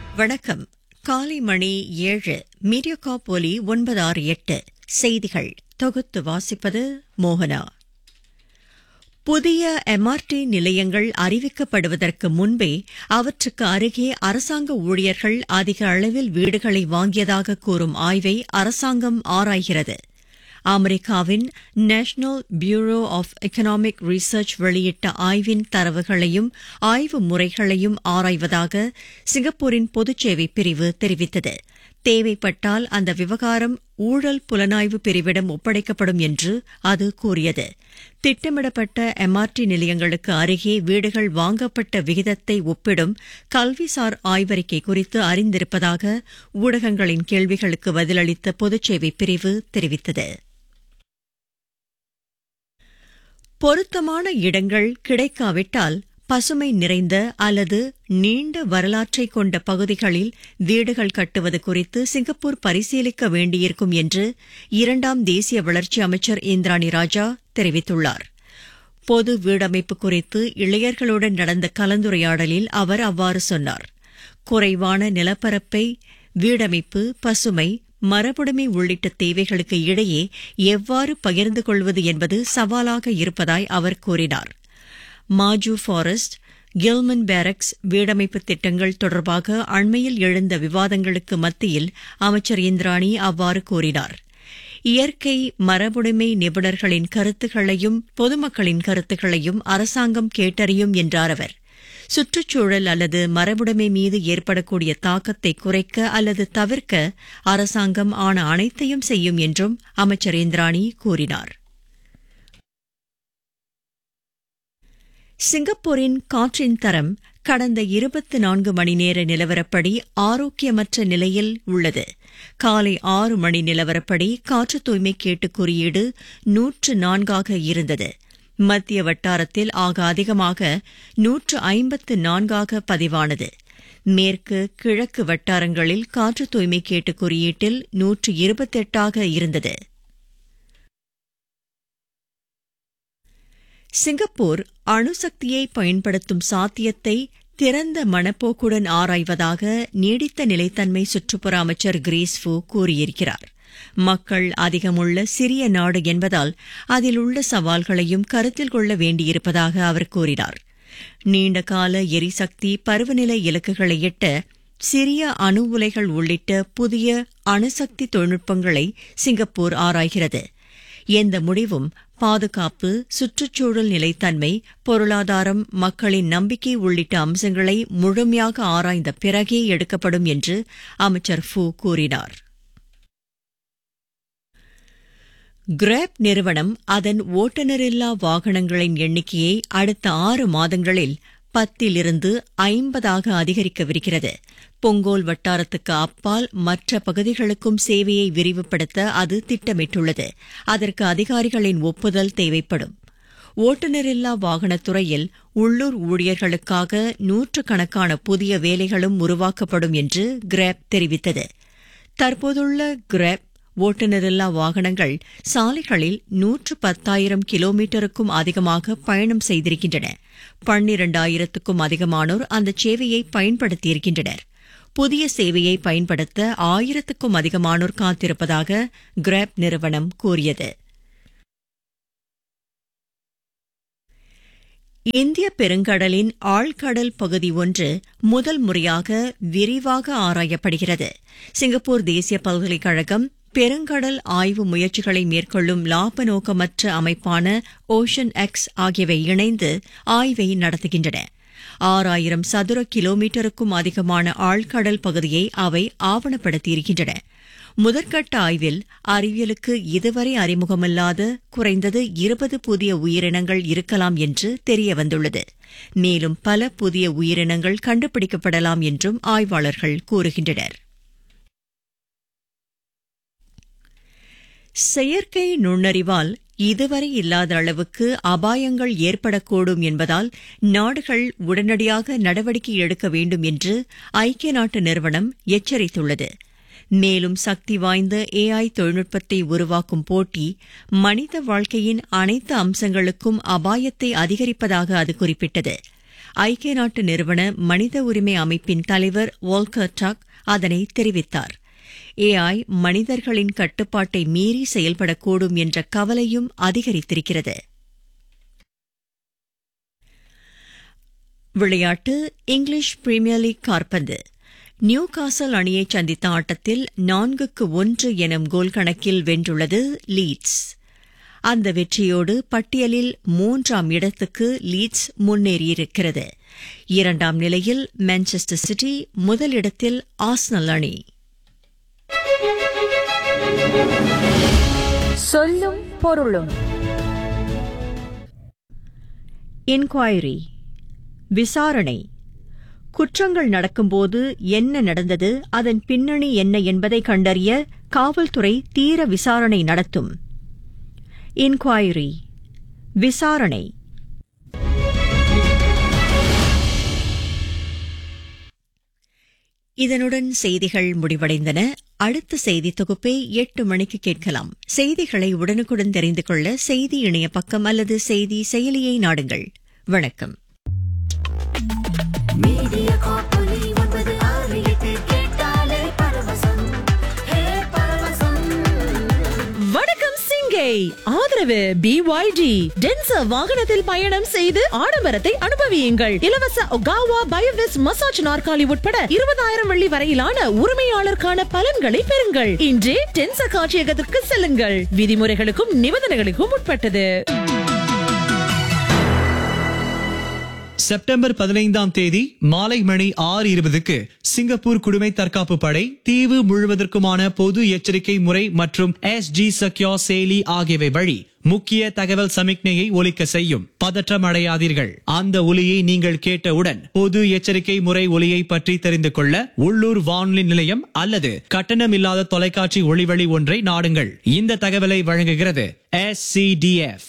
வணக்கம் காலை மணி ஏழு மீடியோகாப் ஒலி ஒன்பது ஆறு எட்டு செய்திகள் தொகுத்து வாசிப்பது மோகனா புதிய எம்ஆர்டி நிலையங்கள் அறிவிக்கப்படுவதற்கு முன்பே அவற்றுக்கு அருகே அரசாங்க ஊழியர்கள் அதிக அளவில் வீடுகளை வாங்கியதாக கூறும் ஆய்வை அரசாங்கம் ஆராய்கிறது அமெரிக்காவின் National Bureau of Economic Research வெளியிட்ட ஆய்வின் தரவுகளையும் ஆய்வு முறைகளையும் ஆராய்வதாக சிங்கப்பூரின் பொதுச்சேவை பிரிவு தெரிவித்தது தேவைப்பட்டால் அந்த விவகாரம் ஊழல் புலனாய்வு பிரிவிடம் ஒப்படைக்கப்படும் என்று அது கூறியது திட்டமிடப்பட்ட எம்ஆர்டி நிலையங்களுக்கு அருகே வீடுகள் வாங்கப்பட்ட விகிதத்தை ஒப்பிடும் கல்விசார் ஆய்வறிக்கை குறித்து அறிந்திருப்பதாக ஊடகங்களின் கேள்விகளுக்கு பதிலளித்த பொதுச்சேவை பிரிவு தெரிவித்தது பொருத்தமான இடங்கள் கிடைக்காவிட்டால் பசுமை நிறைந்த அல்லது நீண்ட வரலாற்றை கொண்ட பகுதிகளில் வீடுகள் கட்டுவது குறித்து சிங்கப்பூர் பரிசீலிக்க வேண்டியிருக்கும் என்று இரண்டாம் தேசிய வளர்ச்சி அமைச்சர் இந்திராணி ராஜா தெரிவித்துள்ளார் பொது வீடமைப்பு குறித்து இளையர்களுடன் நடந்த கலந்துரையாடலில் அவர் அவ்வாறு சொன்னார் குறைவான நிலப்பரப்பை வீடமைப்பு பசுமை மரபுடைமை உள்ளிட்ட தேவைகளுக்கு இடையே எவ்வாறு பகிர்ந்து கொள்வது என்பது சவாலாக இருப்பதாய் அவர் கூறினார் மாஜு ஃபாரஸ்ட் கில்மன் பேரக்ஸ் வீடமைப்பு திட்டங்கள் தொடர்பாக அண்மையில் எழுந்த விவாதங்களுக்கு மத்தியில் அமைச்சர் இந்திராணி அவ்வாறு கூறினார் இயற்கை மரபுடைமை நிபுணர்களின் கருத்துக்களையும் பொதுமக்களின் கருத்துக்களையும் அரசாங்கம் கேட்டறியும் என்றார் அவர் சுற்றுச்சூழல் அல்லது மரபுடைமை மீது ஏற்படக்கூடிய தாக்கத்தை குறைக்க அல்லது தவிர்க்க அரசாங்கம் ஆன அனைத்தையும் செய்யும் என்றும் அமைச்சர் இந்திராணி கூறினார் சிங்கப்பூரின் காற்றின் தரம் கடந்த இருபத்தி நான்கு மணி நேர நிலவரப்படி ஆரோக்கியமற்ற நிலையில் உள்ளது காலை ஆறு மணி நிலவரப்படி காற்று தூய்மை கேட்டு குறியீடு நூற்று நான்காக இருந்தது மத்திய வட்டாரத்தில் ஆக அதிகமாக நூற்று ஐம்பத்து நான்காக பதிவானது மேற்கு கிழக்கு வட்டாரங்களில் காற்று தூய்மை கேட்டு குறியீட்டில் நூற்று இருபத்தெட்டாக இருந்தது சிங்கப்பூர் அணுசக்தியை பயன்படுத்தும் சாத்தியத்தை திறந்த மனப்போக்குடன் ஆராய்வதாக நீடித்த நிலைத்தன்மை சுற்றுப்புற அமைச்சர் கிரீஸ் ஃபூ கூறியிருக்கிறார் மக்கள் அதிகமுள்ள சிறிய நாடு என்பதால் அதில் உள்ள சவால்களையும் கருத்தில் கொள்ள வேண்டியிருப்பதாக அவர் கூறினார் நீண்டகால எரிசக்தி பருவநிலை இலக்குகளை எட்ட சிறிய அணு உலைகள் உள்ளிட்ட புதிய அணுசக்தி தொழில்நுட்பங்களை சிங்கப்பூர் ஆராய்கிறது எந்த முடிவும் பாதுகாப்பு சுற்றுச்சூழல் நிலைத்தன்மை பொருளாதாரம் மக்களின் நம்பிக்கை உள்ளிட்ட அம்சங்களை முழுமையாக ஆராய்ந்த பிறகே எடுக்கப்படும் என்று அமைச்சர் ஃபூ கூறினார் கிராப் நிறுவனம் அதன் ஓட்டுநரில்லா வாகனங்களின் எண்ணிக்கையை அடுத்த ஆறு மாதங்களில் பத்திலிருந்து ஐம்பதாக அதிகரிக்கவிருக்கிறது பொங்கோல் வட்டாரத்துக்கு அப்பால் மற்ற பகுதிகளுக்கும் சேவையை விரிவுபடுத்த அது திட்டமிட்டுள்ளது அதற்கு அதிகாரிகளின் ஒப்புதல் தேவைப்படும் ஓட்டுநரில்லா வாகனத்துறையில் உள்ளூர் ஊழியர்களுக்காக நூற்றுக்கணக்கான புதிய வேலைகளும் உருவாக்கப்படும் என்று கிராப் தெரிவித்தது தற்போதுள்ள கிராப் ஓட்டுநரில்லா வாகனங்கள் சாலைகளில் நூற்று பத்தாயிரம் கிலோமீட்டருக்கும் அதிகமாக பயணம் செய்திருக்கின்றன பன்னிரண்டாயிரத்துக்கும் அதிகமானோர் அந்த சேவையை பயன்படுத்தியிருக்கின்றனர் புதிய சேவையை பயன்படுத்த ஆயிரத்துக்கும் அதிகமானோர் காத்திருப்பதாக கிராப் நிறுவனம் கூறியது இந்திய பெருங்கடலின் ஆழ்கடல் பகுதி ஒன்று முதல் முறையாக விரிவாக ஆராயப்படுகிறது சிங்கப்பூர் தேசிய பல்கலைக்கழகம் பெருங்கடல் ஆய்வு முயற்சிகளை மேற்கொள்ளும் லாப நோக்கமற்ற அமைப்பான ஓஷன் எக்ஸ் ஆகியவை இணைந்து ஆய்வை நடத்துகின்றன ஆறாயிரம் சதுர கிலோமீட்டருக்கும் அதிகமான ஆழ்கடல் பகுதியை அவை ஆவணப்படுத்தியிருக்கின்றன முதற்கட்ட ஆய்வில் அறிவியலுக்கு இதுவரை அறிமுகமில்லாத குறைந்தது இருபது புதிய உயிரினங்கள் இருக்கலாம் என்று தெரியவந்துள்ளது மேலும் பல புதிய உயிரினங்கள் கண்டுபிடிக்கப்படலாம் என்றும் ஆய்வாளர்கள் கூறுகின்றனர் செயற்கை நுண்ணறிவால் இதுவரை இல்லாத அளவுக்கு அபாயங்கள் ஏற்படக்கூடும் என்பதால் நாடுகள் உடனடியாக நடவடிக்கை எடுக்க வேண்டும் என்று ஐக்கிய நாட்டு நிறுவனம் எச்சரித்துள்ளது மேலும் சக்தி வாய்ந்த ஏஐ தொழில்நுட்பத்தை உருவாக்கும் போட்டி மனித வாழ்க்கையின் அனைத்து அம்சங்களுக்கும் அபாயத்தை அதிகரிப்பதாக அது குறிப்பிட்டது ஐக்கிய நாட்டு நிறுவன மனித உரிமை அமைப்பின் தலைவர் வால்கர் டக் அதனை தெரிவித்தார் ஏஐ மனிதர்களின் கட்டுப்பாட்டை மீறி செயல்படக்கூடும் என்ற கவலையும் அதிகரித்திருக்கிறது விளையாட்டு இங்கிலீஷ் பிரீமியர் லீக் காற்பந்து நியூ காசல் அணியை சந்தித்த ஆட்டத்தில் நான்குக்கு ஒன்று எனும் கோல் கணக்கில் வென்றுள்ளது லீட்ஸ் அந்த வெற்றியோடு பட்டியலில் மூன்றாம் இடத்துக்கு லீட்ஸ் முன்னேறியிருக்கிறது இரண்டாம் நிலையில் மான்செஸ்டர் சிட்டி முதலிடத்தில் ஆஸ்னல் அணி சொல்லும் பொருளும் என்கொயரி விசாரணை குற்றங்கள் நடக்கும்போது என்ன நடந்தது அதன் பின்னணி என்ன என்பதை கண்டறிய காவல்துறை தீர விசாரணை நடத்தும் இன்குவாயரி விசாரணை இதனுடன் செய்திகள் முடிவடைந்தன அடுத்த செய்தி தொகுப்பை எட்டு மணிக்கு கேட்கலாம் செய்திகளை உடனுக்குடன் தெரிந்து கொள்ள செய்தி இணைய பக்கம் அல்லது செய்தி செயலியை நாடுங்கள் வணக்கம் மீடியா காப்பொலி ஒன்பது ஆறு எட்டு கேட்டாலே பரவசம் ஹே பரவசம் வணக்கம் சிங்கை ஆதரவு பிஒய்டி டென்சர் வாகனத்தில் பயணம் செய்து ஆடம்பரத்தை அனுபவியுங்கள் இலவச ஒகாவா பயோவிஸ் மசாஜ் நாற்காலி உட்பட இருபதாயிரம் வெள்ளி வரையிலான உரிமையாளருக்கான பலன்களை பெறுங்கள் இன்றே டென்சர் காட்சியகத்திற்கு செல்லுங்கள் விதிமுறைகளுக்கும் நிபந்தனைகளுக்கும் உட்பட்டது செப்டம்பர் பதினைந்தாம் தேதி மாலை மணி ஆறு இருபதுக்கு சிங்கப்பூர் குடிமை தற்காப்பு படை தீவு முழுவதற்குமான பொது எச்சரிக்கை முறை மற்றும் எஸ் ஜி சக்யோ செயலி ஆகியவை வழி முக்கிய தகவல் சமிக்ஞையை ஒலிக்க செய்யும் பதற்றம் அடையாதீர்கள் அந்த ஒலியை நீங்கள் கேட்டவுடன் பொது எச்சரிக்கை முறை ஒலியை பற்றி தெரிந்து கொள்ள உள்ளூர் வானொலி நிலையம் அல்லது கட்டணமில்லாத தொலைக்காட்சி ஒளிவழி ஒன்றை நாடுங்கள் இந்த தகவலை வழங்குகிறது எஸ்